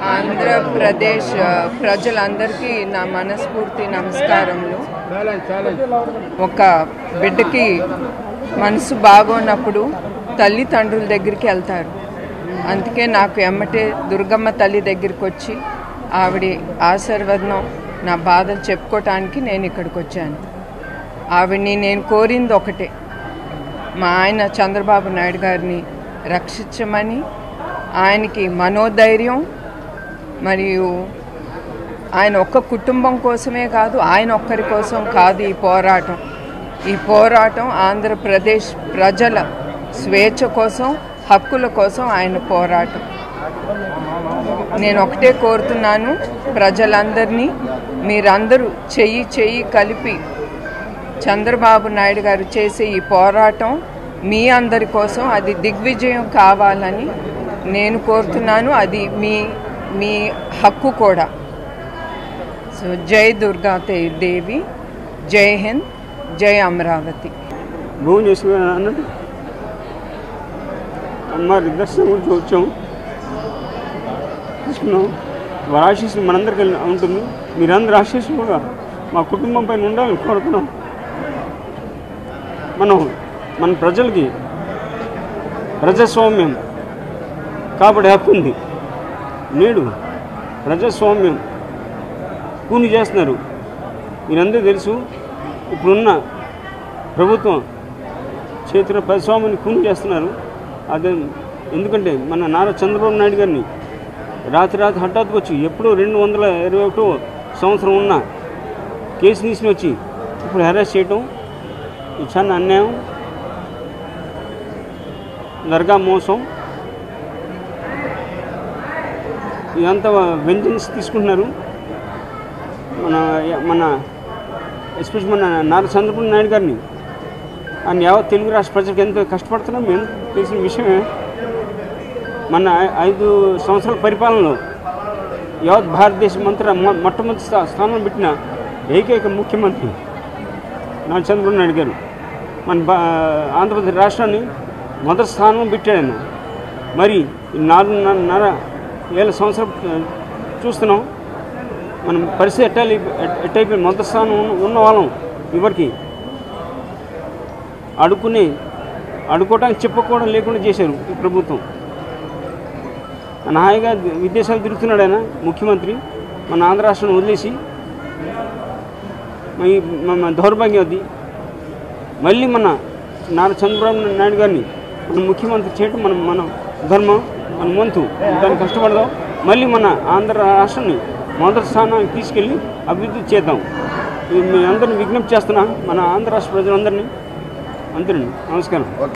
ఆంధ్రప్రదేశ్ ఆ, ప్రజలందరికీ నా మనస్ఫూర్తి నమస్కారములు ఒక బిడ్డకి మనసు బాగోనప్పుడు తల్లిదండ్రుల దగ్గరికి వెళ్తారు అందుకే నాకు ఎమ్మటే దుర్గమ్మ తల్లి దగ్గరికి వచ్చి ఆవిడ ఆశీర్వదనం నా బాధలు చెప్పుకోవటానికి నేను ఇక్కడికి వచ్చాను ఆవిడ్ని నేను కోరింది ఒకటే మా ఆయన చంద్రబాబు నాయుడు గారిని రక్షించమని ఆయనకి మనోధైర్యం మరియు ఆయన ఒక్క కుటుంబం కోసమే కాదు ఆయన ఒక్కరి కోసం కాదు ఈ పోరాటం ఈ పోరాటం ఆంధ్రప్రదేశ్ ప్రజల స్వేచ్ఛ కోసం హక్కుల కోసం ఆయన పోరాటం నేను ఒకటే కోరుతున్నాను ప్రజలందరినీ మీరందరూ చెయ్యి చెయ్యి కలిపి చంద్రబాబు నాయుడు గారు చేసే ఈ పోరాటం మీ అందరి కోసం అది దిగ్విజయం కావాలని నేను కోరుతున్నాను అది మీ మీ హక్కు కూడా సో జై దుర్గా తే- దేవి జై హింద్ జై అమరావతి భోజనం చేసుకుని అన్నట్టు అమ్మవారి దర్శనం గురించి వచ్చాం తీసుకున్నాం వారి ఆశీస్సులు మనందరికీ ఉంటుంది మీరందరూ ఆశీస్సులు కూడా మా కుటుంబం పైన ఉండాలని కోరుతున్నాం మనం మన ప్రజలకి ప్రజాస్వామ్యం కాబట్టి హక్కు ఉంది నేడు ప్రజాస్వామ్యం కూని చేస్తున్నారు మీరందరూ తెలుసు ఇప్పుడున్న ప్రభుత్వం చేతిలో ప్రజాస్వామ్యాన్ని కూని చేస్తున్నారు అదే ఎందుకంటే మన నారా చంద్రబాబు నాయుడు గారిని రాత్రి రాత్రి హఠాత్తుగా వచ్చి ఎప్పుడో రెండు వందల ఇరవై ఒకటో సంవత్సరం ఉన్న కేసు తీసుకుని వచ్చి ఇప్పుడు అరెస్ట్ చేయటం ఇది చాలా అన్యాయం దర్గా మోసం ఇదంతా వెంజన్స్ తీసుకుంటున్నారు మన మన ఎస్పెషల్ మన నారా చంద్రబాబు నాయుడు గారిని ఆయన యావత్ తెలుగు రాష్ట్ర ప్రజలకు ఎంతో కష్టపడుతున్నాం మేము తెలిసిన విషయమే మన ఐ- ఐదు సంవత్సరాల పరిపాలనలో యావత్ భారతదేశం మంత్ర మొ- మొట్టమొదటి స్థా- స్థానం పెట్టిన ఏకైక ముఖ్యమంత్రి నా చంద్రబాబు నాయుడు గారు మన బా ఆంధ్రప్రదేశ్ రాష్ట్రాన్ని మొదటి స్థానం పెట్టాడు ఆయన మరి ఈ నాలుగున్నర వేల సంవత్సరం ఆ, చూస్తున్నాం మనం పరిస్థితి ఎట్టాలి ఎట్టయిపోయి మొదటి స్థానం ఉన్న- ఉన్న వాళ్ళం ఇవరికి అడుక్కుని అడుక్కోవడానికి చెప్పుకోవడం లేకుండా చేశారు ఈ ప్రభుత్వం మన హాయిగా విదేశాలు తిరుగుతున్నాడు ఆయన ముఖ్యమంత్రి మన ఆంధ్ర రాష్ట్రాన్ని వదిలేసి ఈ మన దౌర్భాగ్యం అది మళ్ళీ మన నారా చంద్రబాబు నాయుడు గారిని మన ముఖ్యమంత్రి చేయటం మన మన ధర్మం మన వంతు దాన్ని కష్టపడదాం మళ్ళీ మన ఆంధ్ర రాష్ట్రాన్ని మొదటి స్థానానికి తీసుకెళ్ళి అభివృద్ధి చేద్దాం ఇది మీ అందరిని విజ్ఞప్తి చేస్తున్నా మన ఆంధ్ర రాష్ట్ర ప్రజలందరినీ అంతేనండి నమస్కారం